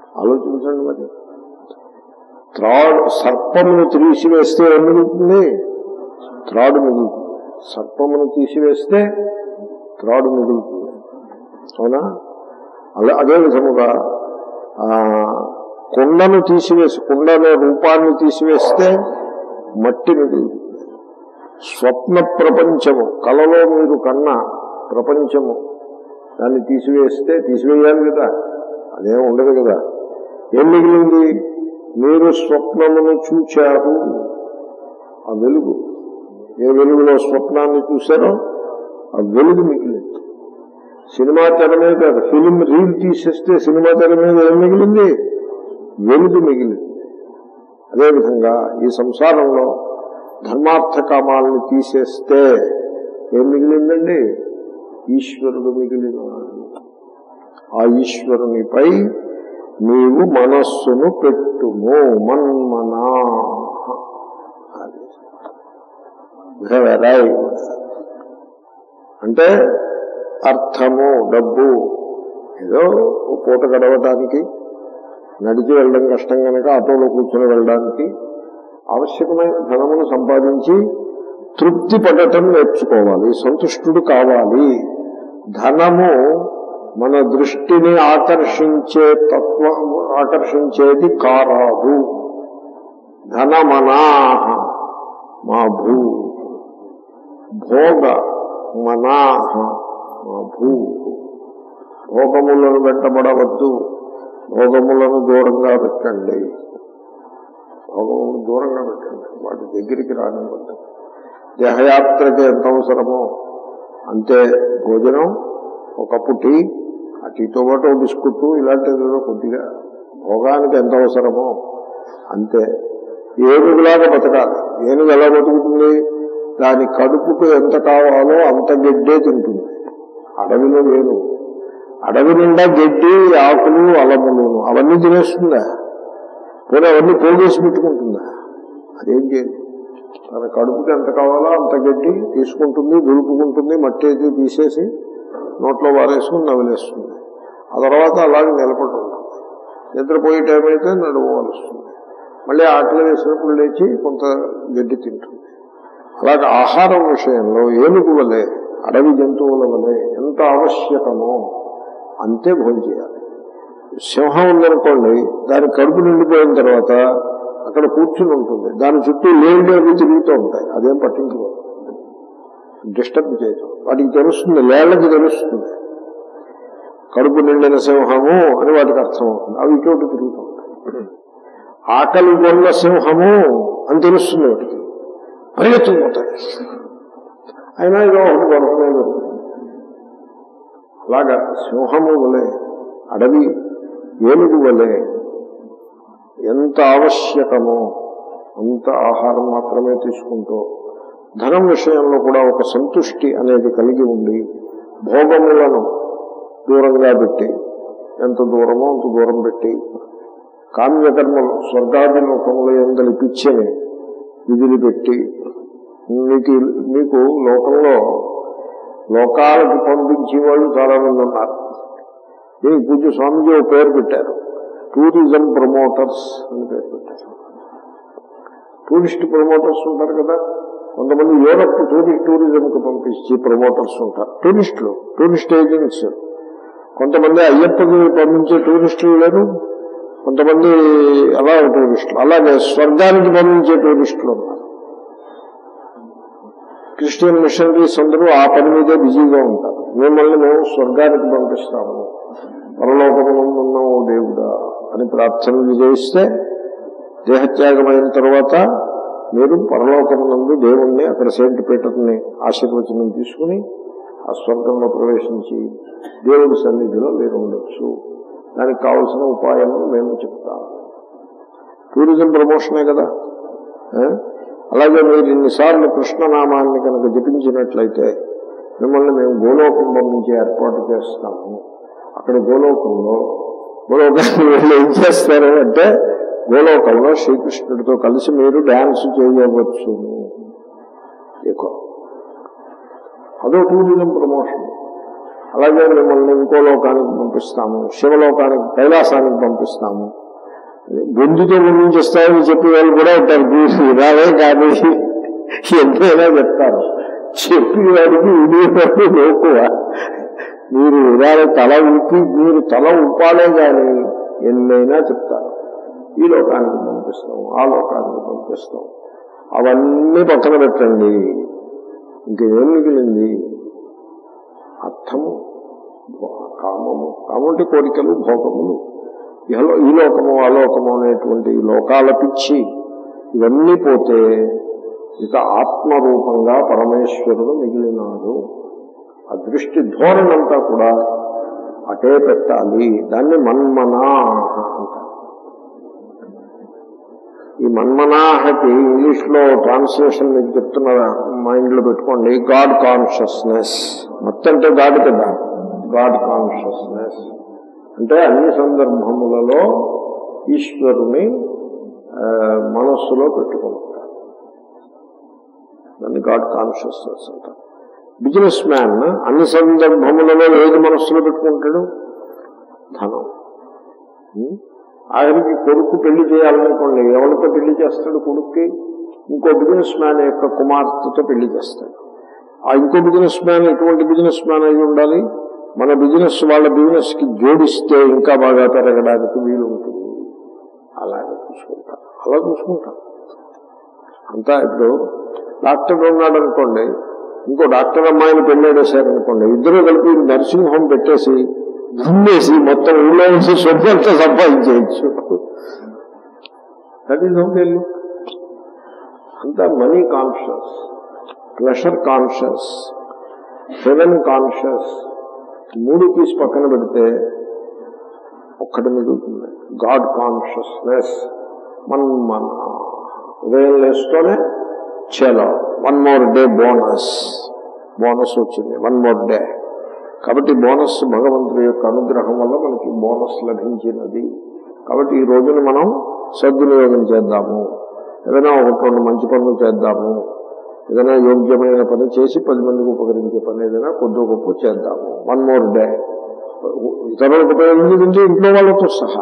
ఆలోచించండి మరి త్రాడు సర్పమును తీసివేస్తే ఏం మిగులుతుంది త్రాడు మిగులుతుంది సర్పమును తీసివేస్తే త్రాడు మిగులుతుంది అవునా అలా అదే విధముగా ఆ, కుండను తీసివేసి కుండలో రూపాన్ని తీసివేస్తే మట్టి మిగులుతుంది స్వప్న ప్రపంచము కలలో మీరు కన్న ప్రపంచము దాన్ని తీసివేస్తే తీసివేయాలి కదా అదేం ఉండదు కదా ఏం మిగిలింది మీరు స్వప్నమును చూచారు ఆ వెలుగు ఏ వెలుగులో స్వప్నాన్ని చూశారో ఆ వెలుగు మిగిలింది సినిమా తెర మీద కాదు ఫిలిం రీల్ తీసేస్తే సినిమా తెర మీద ఏం మిగిలింది వెలుగు మిగిలింది అదేవిధంగా ఈ సంసారంలో ధర్మార్థ కామాలను తీసేస్తే ఏం మిగిలిందండి ఈశ్వరుడు మిగిలినాడు ఆ ఈశ్వరునిపై నీవు మనస్సును పెట్టుము మన్మనా అది. వెరై. అంటే అర్థము డబ్బు ఏదో ఓ పూట గడవటానికి నడిచి వెళ్ళడం కష్టం కనుక ఆటోలో కూర్చొని వెళ్ళడానికి ఆవశ్యకమైన ధనమును సంపాదించి తృప్తి పడటం నేర్చుకోవాలి సంతుష్టుడు కావాలి ధనము మన దృష్టిని ఆకర్షించే తత్వం ఆకర్షించేది కారాదు ధనమనాహ మా భూ భోగ మనాహ మా భూ భోగములను వెంటబడవద్దు భోగములను దూరంగా పెట్టండి భోగములను దూరంగా పెట్టండి వాటి దగ్గరికి రానివ్వద్దు దేహయాత్రకి ఎంత అవసరమో అంతే భోజనం ఒక టీ ఆ టీతో పాటు ఓ బిస్కుట్ ఇలాంటిది ఏదో కొద్దిగా భోగానికి ఎంత అవసరమో అంతే ఏనుగులాగా బతకాలి ఏనుగు ఎలా బతుకుతుంది దాని కడుపుకు ఎంత కావాలో అంత గడ్డే తింటుంది అడవిలో వేరు అడవి నిండా గడ్డి ఆకులు అలములు అవన్నీ తినేస్తుందా పోనీ అవన్నీ పోగేసి పెట్టుకుంటుందా అదేం చేయదు తన కడుపుకి ఎంత కావాలో అంత గడ్డి తీసుకుంటుంది దులుపుకుంటుంది మట్టి అయితే తీసేసి నోట్లో వారేసుకుని నవిలేస్తుంది ఆ తర్వాత అలాగే నిలబడి ఉంటుంది నిద్రపోయే టైం అయితే నడువవలస్తుంది మళ్ళీ ఆకలి వేసినప్పుడు లేచి కొంత గడ్డి తింటుంది అలాగే ఆహారం విషయంలో ఏనుగు వలె అడవి జంతువుల వలె ఎంత ఆవశ్యకమో అంతే భోజనం చేయాలి సింహం ఉందనుకోండి దాని కడుపు నిండిపోయిన తర్వాత అక్కడ కూర్చుని ఉంటుంది దాని చుట్టూ లేని అవి తిరుగుతూ ఉంటాయి అదేం పట్టించుకోదు డిస్టర్బ్ చేయటం వాటికి తెలుస్తుంది లేళ్లకి తెలుస్తుంది కడుపు నిండిన సింహము అని వాటికి అర్థం అవుతుంది అవి ఇటువంటి తిరుగుతూ ఉంటాయి ఆకలి కొన్న సింహము అని తెలుస్తుంది వాటికి పరిగెత్తుకుపోతాయి అయినా ఇదో ఒకటి వరకునే దొరుకుతుంది అలాగా సింహము వలె అడవి ఏనుగు వలె ఎంత ఆవశ్యకమో అంత ఆహారం మాత్రమే తీసుకుంటూ ధనం విషయంలో కూడా ఒక సంతుష్టి అనేది కలిగి ఉండి భోగములను దూరంగా పెట్టి ఎంత దూరమో అంత దూరం పెట్టి కామ్యకర్మలు స్వర్గాది లోకముల ఎందలి పిచ్చని విధులు మీకు మీకు లోకంలో లోకాలకు పంపించే వాళ్ళు చాలా మంది ఉన్నారు దీనికి పూజ స్వామిజీ ఒక పేరు పెట్టారు టూరిజం ప్రమోటర్స్ అని పేరు పెట్టారు టూరిస్ట్ ప్రమోటర్స్ ఉంటారు కదా కొంతమంది యూరప్ టూరిస్ట్ టూరిజంకి పంపించి ప్రమోటర్స్ ఉంటారు టూరిస్టులు టూరిస్ట్ ఏజెంట్స్ కొంతమంది అయ్యప్పకి పంపించే టూరిస్టులు లేరు కొంతమంది అలా టూరిస్టులు అలాగే స్వర్గానికి పంపించే టూరిస్టులు ఉన్నారు క్రిస్టియన్ మిషనరీస్ అందరూ ఆ పని మీదే బిజీగా ఉంటారు మిమ్మల్ని మేము స్వర్గానికి పంపిస్తాము పరలోకమున్న ఓ దేవుడా అని ప్రార్థనలు చేయిస్తే దేహత్యాగమైన తర్వాత మీరు పరలోకమునందు దేవుణ్ణి అక్కడ సెయింట్ పీటర్ని ఆశీర్వచనం తీసుకుని ఆ స్వర్గంలో ప్రవేశించి దేవుడి సన్నిధిలో మీరు ఉండొచ్చు దానికి కావలసిన ఉపాయాలను మేము చెప్తాము టూరిజం ప్రమోషనే కదా ఆ? అలాగే మీరు ఇన్నిసార్లు కృష్ణనామాన్ని కనుక జపించినట్లయితే మిమ్మల్ని మేము గోలోకం పంపించి ఏర్పాటు చేస్తాము అక్కడ గోలోకంలో గోలోకానికి వెళ్ళి ఏం చేస్తారు అంటే గోలోకంలో శ్రీకృష్ణుడితో కలిసి మీరు డ్యాన్స్ చేయవచ్చు ఎక్కువ అదో టూరిజం ప్రమోషన్ అలాగే మిమ్మల్ని ఇంకో లోకానికి పంపిస్తాము శివలోకానికి కైలాసానికి పంపిస్తాము గొంతుతో గురించిస్తామని చెప్పే వాళ్ళు కూడా ఉంటారు చూసి రావే కానీ ఎంతైనా చెప్తారు చెప్పి వాడికి వినియోగం లోకువ మీరు ఉదాహరణ తల ఊపి మీరు తల ఊపాలే కానీ ఎన్నైనా చెప్తారు ఈ లోకానికి పంపిస్తాం ఆ లోకానికి పంపిస్తాం అవన్నీ పక్కన పెట్టండి ఇంకేం మిగిలింది అర్థము కామము కామంటే కోరికలు భోగములు ఇహలో ఈ లోకము ఆ లోకము అనేటువంటి ఈ లోకాల పిచ్చి ఇవన్నీ పోతే ఇక ఆత్మరూపంగా పరమేశ్వరుడు మిగిలినాడు ఆ దృష్టి ధోరణంతా కూడా అటే పెట్టాలి దాన్ని మన్మనా అంటారు ఈ మన్మనాహకి ఇంగ్లీష్ లో ట్రాన్స్లేషన్ మీకు చెప్తున్న మైండ్ లో పెట్టుకోండి గాడ్ కాన్షియస్నెస్ మొత్తం అంటే గాడ్ కదా గాడ్ కాన్షియస్నెస్ అంటే అన్ని సందర్భములలో ఈశ్వరుని ఆ, మనస్సులో పెట్టుకుంటారు దాన్ని గాడ్ కాన్షియస్నెస్ అంటారు బిజినెస్ మ్యాన్ అన్ని సందర్భములలో ఏది మనస్సులో పెట్టుకుంటాడు ధనం ఉం? ఆఖరికి కొడుకు పెళ్లి చేయాలనుకోండి ఎవరితో పెళ్లి చేస్తాడు కొడుక్కి ఇంకో బిజినెస్ మ్యాన్ యొక్క కుమార్తెతో పెళ్లి చేస్తాడు ఆ ఇంకో బిజినెస్ మ్యాన్ ఎటువంటి బిజినెస్ మ్యాన్ అయి ఉండాలి మన బిజినెస్ వాళ్ళ బిజినెస్ కి జోడిస్తే ఇంకా బాగా పెరగడానికి వీలు ఉంటుంది అలాగే చూసుకుంటారు అలా చూసుకుంటారు అంతా ఇప్పుడు డాక్టర్ ఉన్నాడు అనుకోండి ఇంకో డాక్టర్ అమ్మాయిని పెళ్ళేసారనుకోండి ఇద్దరు కలిపి నర్సింగ్ హోమ్ పెట్టేసి దున్నేసి మొత్తం ఊళ్ళో నుంచి సొంతంతా సంపాదించేయచ్చు దట్ ఈస్ హౌ వెళ్ళు అంతా money conscious pleasure conscious heaven conscious మూడు తీసి పక్కన పెడితే ఒక్కటి మిగులుతుంది గాడ్ కాన్షియస్నెస్ మన మన ఉదయం లేస్తూనే చలో one more day bonus bonus వచ్చింది వన్ మోర్ డే కాబట్టి బోనస్ భగవంతుడి యొక్క అనుగ్రహం వల్ల మనకి బోనస్ లభించినది కాబట్టి ఈ రోజున మనం సద్వినియోగం చేద్దాము ఏదైనా ఒకటి రెండు మంచి పనులు చేద్దాము ఏదైనా యోగ్యమైన పని చేసి పది మందికి ఉపకరించే పని ఏదైనా కొద్ది గొప్ప చేద్దాము వన్ మోర్ డే ఇతరులకు ఉపయోగించుకుంటే ఇంట్లో వాళ్ళతో సహా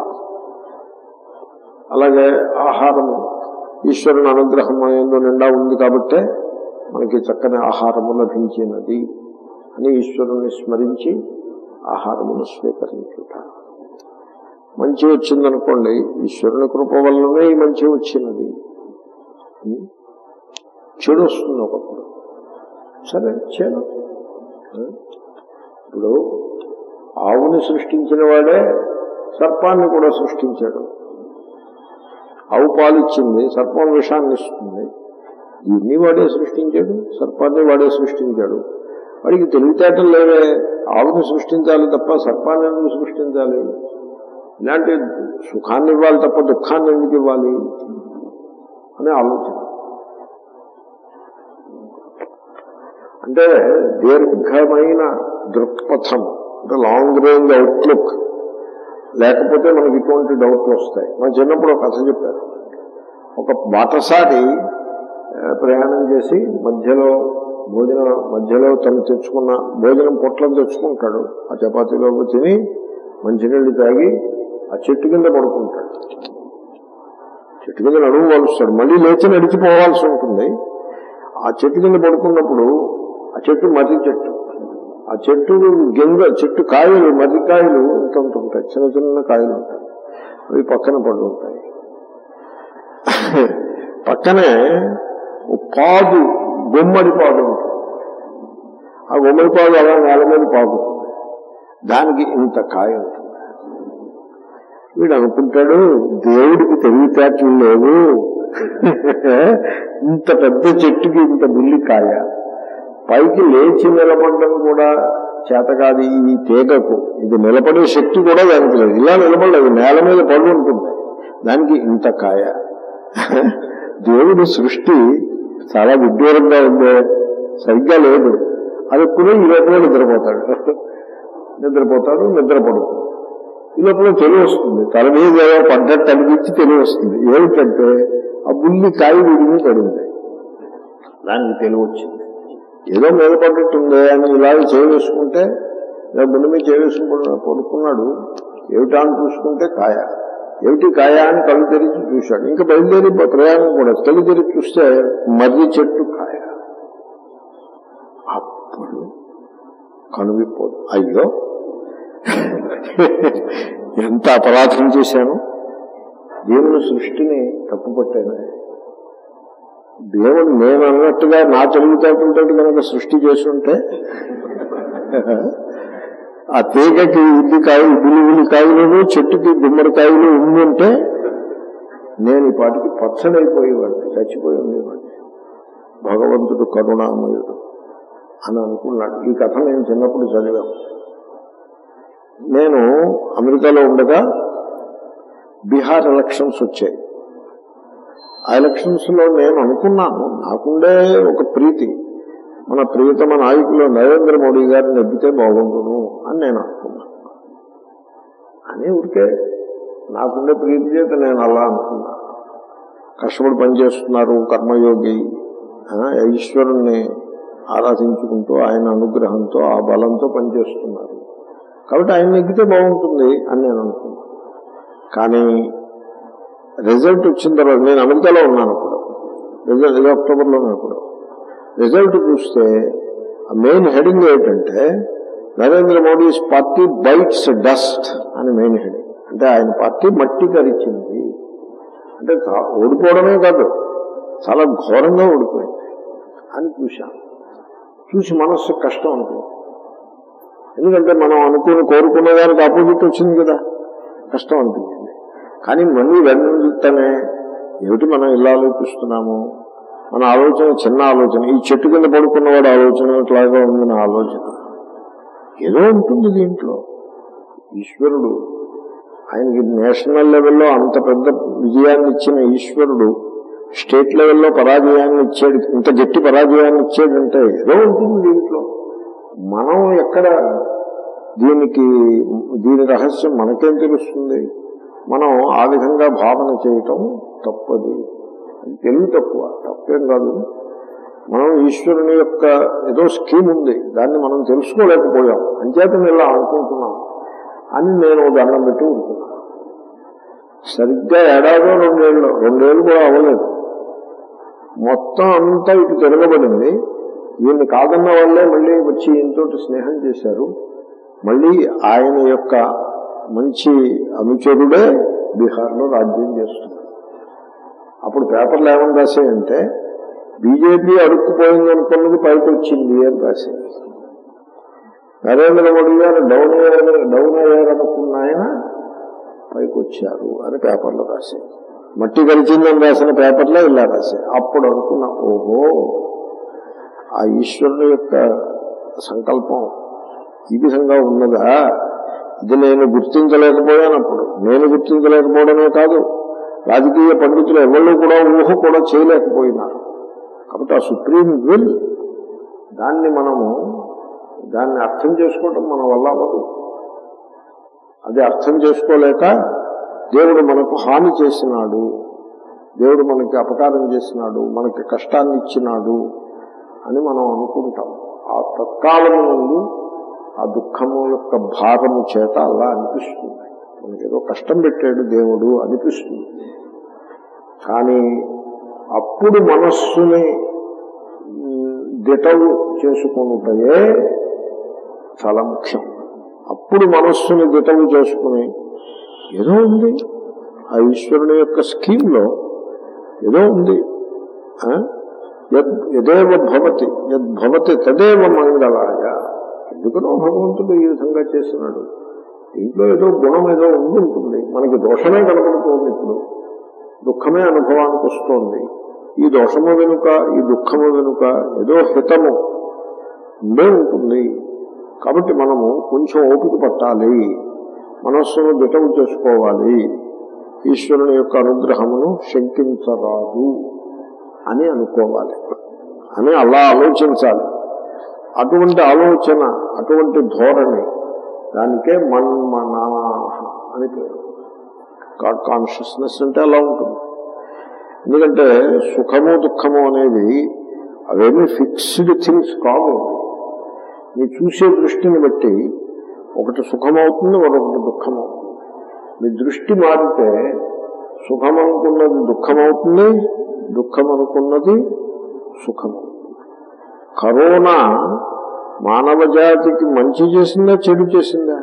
అలాగే ఆహారము ఈశ్వరుని అనుగ్రహం ఎందు నిండా ఉంది కాబట్టే మనకి చక్కని ఆహారము లభించినది అని ఈశ్వరుని స్మరించి ఆహారమును స్వీకరించుట మంచి వచ్చిందనుకోండి ఈశ్వరుని కృప వల్లనే ఈ మంచి వచ్చినది ఉం? చెడు వస్తుంది ఒకప్పుడు సరే చెడు ఉం? ఇప్పుడు ఆవుని సృష్టించిన వాడే సర్పాన్ని కూడా సృష్టించాడు ఆవు పాలిచ్చింది సర్పం విషాన్ని ఇస్తుంది దీన్ని వాడే సృష్టించాడు సర్పాన్ని వాడే సృష్టించాడు వాడికి తెలివితేటలు లేవే ఆవుని సృష్టించాలి తప్ప సర్పాన్ని ఎందుకు సృష్టించాలి ఇలాంటి సుఖాన్ని ఇవ్వాలి తప్ప దుఃఖాన్ని ఎందుకు ఇవ్వాలి అనే ఆలోచన అంటే దీర్ఘమైన దృక్పథం అంటే లాంగ్ రేంజ్ అవుట్లుక్ లేకపోతే మనకి ఇటువంటి డౌట్లు వస్తాయి మా చిన్నప్పుడు ఒక కథ చెప్పారు ఒక బాటసారి ఆ, ప్రయాణం చేసి మధ్యలో భోజనం మధ్యలో తను తెచ్చుకున్న భోజనం పొట్లం తెచ్చుకుంటాడు ఆ చపాతీలో తిని మంచినీళ్ళు తాగి ఆ చెట్టు కింద పడుకుంటాడు చెట్టు కింద నడుము వలుస్తాడు మళ్ళీ లేచి నడిచిపోవాల్సి ఉంటుంది ఆ చెట్టు కింద పడుకున్నప్పుడు ఆ చెట్టు మర్రి చెట్టు ఆ చెట్టు గింజ చెట్టు కాయలు మర్రి కాయలు ఇంత ఇంత ఉంటాయి చిన్న చిన్న కాయలు ఉంటాయి అవి పక్కన పడి ఉంటాయి పక్కనే ఓ పాదు గుమ్మడి పాదు ఉంటుంది ఆ గుమ్మడి పాదు అలా నేల మీద పాకుతుంది దానికి ఇంత కాయ ఉంటుంది వీడు అనుకుంటాడు దేవుడికి తెలివితేటలు లేవు ఇంత పెద్ద చెట్టుకి ఇంత బుల్లి కాయ పైకి లేచి నిలబడడం కూడా చేత కాదు ఈ తీగకు ఇది నిలబడే శక్తి కూడా దానికి లేదు ఇలా నిలబడలేదు నేల మీద పడి ఉంటుంది దానికి ఇంత కాయ దేవుడి సృష్టి చాలా విడ్డూరంగా ఉందే సరిగ్గా లేదు అది కూడా ఈ లోపల నిద్రపోతాడు నిద్రపోతాడు నిద్రపడుతుంది ఈ లోపల తెలివి వస్తుంది తల మీద ఏదో పడ్డట్టు అనిపించి తెలివి వస్తుంది ఏమిటంటే ఆ బుల్లి కాయ విడిగి పడింది దానికి తెలివి వచ్చింది ఏదో మీద పడ్డట్టుందే అని ఇలా చేయవేసుకుంటే ఇలా గుండె మీద చేవేసుకుని పడుకున్నాడు ఏమిటా అని చూసుకుంటే కాయ ఏమిటి కాయ అని కళ్ళు తెరిచి చూశాడు ఇంకా బయలుదేరి ప్రయాణం కూడా కళ్ళు తెరిచి చూస్తే మర్రి చెట్టు కాయ అప్పుడు కనువిపోదు అయ్యో ఎంత అపరాధం చేశాను దేవుని సృష్టిని తప్పుపట్టాను దేవుడు నేను అన్నట్టుగా నా తెలివితేటలతో కనుక సృష్టి చేస్తుంటే ఆ తీగకి ఉల్లికాయ ఉల్లి ఉల్లికాయలు చెట్టుకి గుమ్మడికాయలు ఉండుంటే నేను ఈ పాటికి పచ్చడైపోయేవాడిని చచ్చిపోయి ఉండేవాడిని భగవంతుడు కరుణామయుడు అని అనుకున్నాడు ఈ కథ నేను చిన్నప్పుడు చదివాను నేను అమెరికాలో ఉండగా బీహార్ ఎలక్షన్స్ వచ్చాయి ఆ ఎలక్షన్స్ లో నేను అనుకున్నాను నాకుండే ఒక ప్రీతి మన ప్రియతమ నాయకులు నరేంద్ర మోడీ గారిని నెగ్గితే బాగుండును అని నేను అనుకున్నాను అని ఊరికే నాకుండే ప్రీతి చేత నేను అలా అనుకున్నా కష్టపడి పనిచేస్తున్నారు కర్మయోగి ఆ, ఈశ్వరుణ్ణి ఆరాధించుకుంటూ ఆయన అనుగ్రహంతో ఆ బలంతో పనిచేస్తున్నారు కాబట్టి ఆయన నెగ్గితే బాగుంటుంది అని నేను అనుకున్నాను కానీ రిజల్ట్ వచ్చిన తర్వాత నేను అమెరికాలో ఉన్నాను అప్పుడు రిజల్ట్ ఇది అక్టోబర్లో అప్పుడు రిజల్ట్ చూస్తే మెయిన్ హెడింగ్ ఏంటంటే Narendra Modi's party bites dust అని మెయిన్ హెడింగ్ అంటే ఆయన పార్టీ మట్టి కరిచింది అంటే చా- ఓడిపోవడమే కాదు చాలా ఘోరంగా ఓడిపోయింది అని చూశాను చూసి మనస్సు కష్టం ఉంటుంది ఎందుకంటే మనం అనుకుని కోరుకున్న దానికి ఆపోజిట్ వచ్చింది కదా కష్టం అనిపించింది కానీ మళ్ళీ వెంటనే ఏమిటి మనం ఇలా ఆలోచిస్తున్నాము మన ఆలోచన చిన్న ఆలోచన ఈ చెట్టు కింద పడుకున్నవాడు ఆలోచన ఇట్లాగా ఉంది నా ఆలోచన ఏదో ఉంటుంది దీంట్లో ఈశ్వరుడు ఆయనకి నేషనల్ లెవెల్లో అంత పెద్ద విజయాన్ని ఇచ్చిన ఈశ్వరుడు స్టేట్ లెవెల్లో పరాజయాన్ని ఇచ్చాడు ఇంత గట్టి పరాజయాన్ని ఇచ్చాడంటే ఏదో ఉంటుంది దీంట్లో మనం ఎక్కడ దీనికి దీని రహస్యం మనకేం తెలుస్తుంది మనం ఆ విధంగా భావన చేయటం తప్పది అది తెలివి తక్కువ తప్పేం కాదు మనం ఈశ్వరుని యొక్క ఏదో స్కీమ్ ఉంది దాన్ని మనం తెలుసుకోలేకపోయాం అంచేత నేను ఇలా అనుకుంటున్నాం అని నేను దండం పెట్టి ఉంటున్నాను సరిగ్గా ఏడాదో రెండేళ్ళు రెండేళ్ళు కూడా అవ్వలేదు మొత్తం అంతా ఇటు తిరగబడింది వీళ్ళని కాదన్న వాళ్ళే మళ్ళీ వచ్చి ఈయనతో స్నేహం చేశారు మళ్ళీ ఆయన యొక్క మంచి అనుచరుడే బీహార్లో రాజ్యం చేస్తున్నారు అప్పుడు పేపర్లు ఏమని రాశాయంటే బీజేపీ అడుక్కుపోయింది అనుకున్నది పైకి వచ్చింది అని రాశాయి నరేంద్ర మోడీ గారు డౌన్ అయ్యారు డౌన్ అయ్యారు అనుకున్న ఆయన పైకి వచ్చారు అని పేపర్లో రాశాయి మట్టి కలిసిందని రాసిన పేపర్లో ఇలా రాశాయి అప్పుడు అనుకున్నా ఓహో ఆ ఈశ్వరుని యొక్క సంకల్పం ఈ విధంగా ఉన్నదా ఇది నేను గుర్తించలేకపోయాను అప్పుడు నేను గుర్తించలేకపోవడమే కాదు రాజకీయ పండితులు ఎవరు కూడా ఊహ కూడా చేయలేకపోయినారు కాబట్టి ఆ సుప్రీం విల్ దాన్ని మనము దాన్ని అర్థం చేసుకోవటం మన వల్ల అవ్వదు అది అర్థం చేసుకోలేక దేవుడు మనకు హాని చేసినాడు దేవుడు మనకి అపకారం చేసినాడు మనకి కష్టాన్ని ఇచ్చినాడు అని మనం అనుకుంటాం ఆ తత్కాలము నుండి ఆ దుఃఖము యొక్క భారము చేత అలా అనిపిస్తుంది మనకి ఏదో కష్టం పెట్టాడు దేవుడు అనిపిస్తుంది కానీ అప్పుడు మనస్సుని ఉమ్, దిటవు చేసుకునుటయే చాలా ముఖ్యం అప్పుడు మనస్సుని దిటవు చేసుకుని ఏదో ఉంది ఆ ఈశ్వరుని యొక్క స్కీమ్లో ఏదో ఉంది ఆ? యద్ యదేవ భవతి యద్భవతి తదేవ మంగళాయ ఎందుకనో భగవంతుడు ఈ విధంగా చేస్తున్నాడు దీంట్లో ఏదో గుణం ఏదో ఉండి ఉంటుంది మనకి దోషమే కనపడుతోంది ఇప్పుడు దుఃఖమే అనుభవానికి వస్తోంది ఈ దోషము వెనుక ఈ దుఃఖము వెనుక ఏదో హితము ఉండే ఉంటుంది కాబట్టి మనము కొంచెం ఓపిక పట్టాలి మనస్సును దిటము చేసుకోవాలి ఈశ్వరుని యొక్క అనుగ్రహమును శంకించరాదు అని అనుకోవాలి అని అలా ఆలోచించాలి అటువంటి ఆలోచన అటువంటి ధోరణి దానికే మన్మనా అని పేరు గాడ్ కాన్షియస్నెస్ అంటే అలా ఉంటుంది ఎందుకంటే సుఖము దుఃఖము అనేవి అవేమీ ఫిక్స్డ్ థింగ్స్ కావు నీ చూసే దృష్టిని బట్టి ఒకటి సుఖమవుతుంది మరొకటి దుఃఖమవుతుంది మీ దృష్టి మారితే సుఖం అనుకున్నది దుఃఖమవుతుంది దుఃఖం అనుకున్నది సుఖమవుతుంది కరోనా మానవ జాతికి మంచి చేసిందా చెడు చేసిందా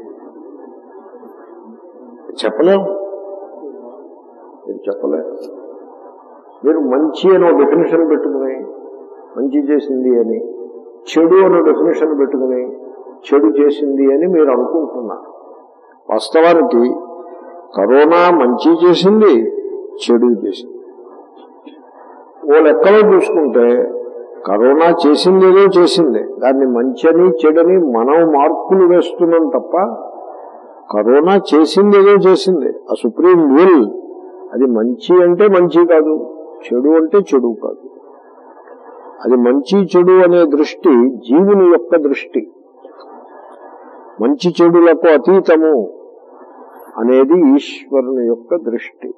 చెప్పలేం మీరు చెప్పలేరు మీరు మంచి అని ఒక డెఫినేషన్ పెట్టుకుని మంచి చేసింది అని చెడు అనే డెఫినేషన్ పెట్టుకుని చెడు చేసింది అని మీరు అనుకుంటున్నారు వాస్తవానికి కరోనా మంచి చేసింది చెడు చేసింది ఓ లెక్కలో చూసుకుంటే కరోనా చేసింది ఏదో చేసింది దాన్ని మంచని చెడని మనం మార్పులు వేస్తున్నాం తప్ప కరోనా చేసింది ఏదో చేసింది ఆ సుప్రీం విల్ అది మంచి అంటే మంచి కాదు చెడు అంటే చెడు కాదు అది మంచి చెడు అనే దృష్టి జీవుని యొక్క దృష్టి మంచి చెడులకు అతీతము అనేది ఈశ్వరుని యొక్క దృష్టి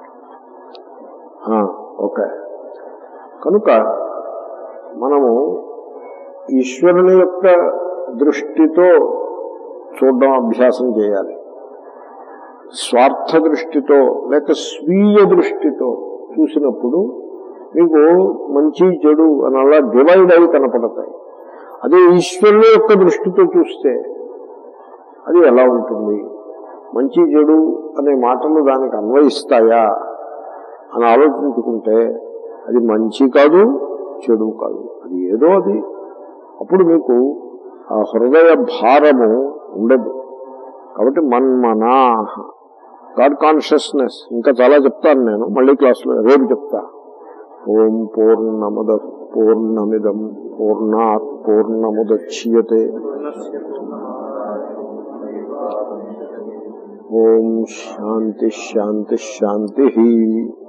ఆ, ఓకే కనుక మనము ఈశ్వరుని యొక్క దృష్టితో చూడడం అభ్యాసం చేయాలి స్వార్థ దృష్టితో లేక స్వీయ దృష్టితో చూసినప్పుడు మీకు మంచి చెడు అని అలా డివైడ్ అయి కనపడతాయి అదే ఈశ్వరుని యొక్క దృష్టితో చూస్తే అది ఎలా ఉంటుంది మంచి చెడు అనే మాటలు దానికి అన్వయిస్తాయా అని ఆలోచించుకుంటే అది మంచి కాదు చెడు కాదు అది ఏదో అది అప్పుడు మీకు ఆ హృదయ భారము ఉండదు కాబట్టి మన్మనా గాడ్ కాన్షియస్నెస్ ఇంకా చాలా చెప్తాను నేను మళ్ళీ క్లాసులో రేపు చెప్తా ఓం పూర్ణముద పూర్ణమిదం పూర్ణాత్ పూర్ణముద్యతే ఓం శాంతి శాంతి శాంతి